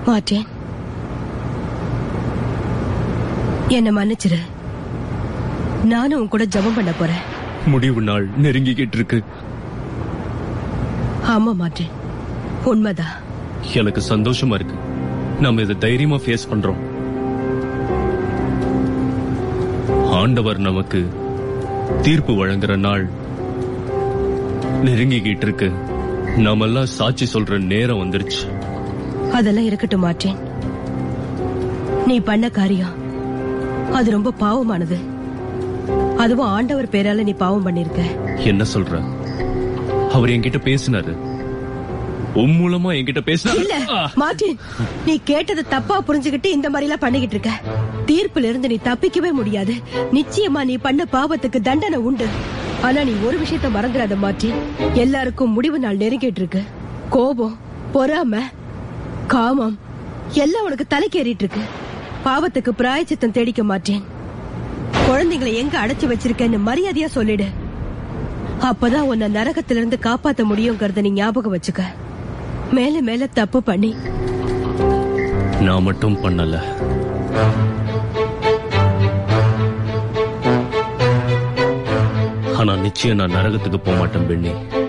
மாட்டேன் என்ன மன்னிச்சிரு நானும் உன் கூட ஜெபம் பண்ண போறேன் முடிவு நாள் நெருங்கிக்கிட்டு இருக்கு ஆமா மாட்டேன் உண்மைதான் எனக்கு சந்தோஷமா இருக்கு நம்ம இதை தைரியமா ஃபேஸ் பண்றோம் ஆண்டவர் நமக்கு தீர்ப்பு வழங்குற நாள் நெருங்கிக்கிட்டு இருக்கு நாமெல்லாம் சாட்சி சொல்ற நேரம் வந்துருச்சு அதெல்லாம் இருக்கட்டும் மாட்டேன் நீ பண்ண காரியம் அது ரொம்ப பாவமானது அதுவும் ஆண்டவர் பேரால நீ பாவம் பண்ணிருக்க என்ன சொல்ற அவர் என்கிட்ட பேசினாரு உன் மூலமா என்கிட்ட இல்ல பேசினாரு மார்டின் நீ கேட்டதை தப்பா புரிஞ்சுகிட்டு இந்த மாதிரி எல்லாம் பண்ணிக்கிட்டு இருக்க தீர்ப்புல இருந்து நீ தப்பிக்கவே முடியாது நிச்சயமா நீ பண்ண பாவத்துக்கு தண்டனை உண்டு ஆனா நீ ஒரு விஷயத்த மறந்துடாத மார்டின் எல்லாருக்கும் முடிவு நாள் நெருங்கிட்டு இருக்கு கோபம் பொறாம காமம் எல்லாம் உனக்கு தலைக்கேறிட்டு இருக்கு பாவத்துக்கு பிராயச்சித்தம் தேடிக்க மாட்டேன் குழந்தைங்களை எங்க அடைச்சு வச்சிருக்கேன்னு மரியாதையா சொல்லிடு அப்பதான் உன்னை நரகத்திலிருந்து காப்பாத்த முடியுங்கிறத நீ ஞாபகம் வச்சுக்க மேல மேல தப்பு பண்ணி நான் மட்டும் பண்ணல ஆனா நிச்சயம் நான் நரகத்துக்கு போக மாட்டேன் பெண்ணி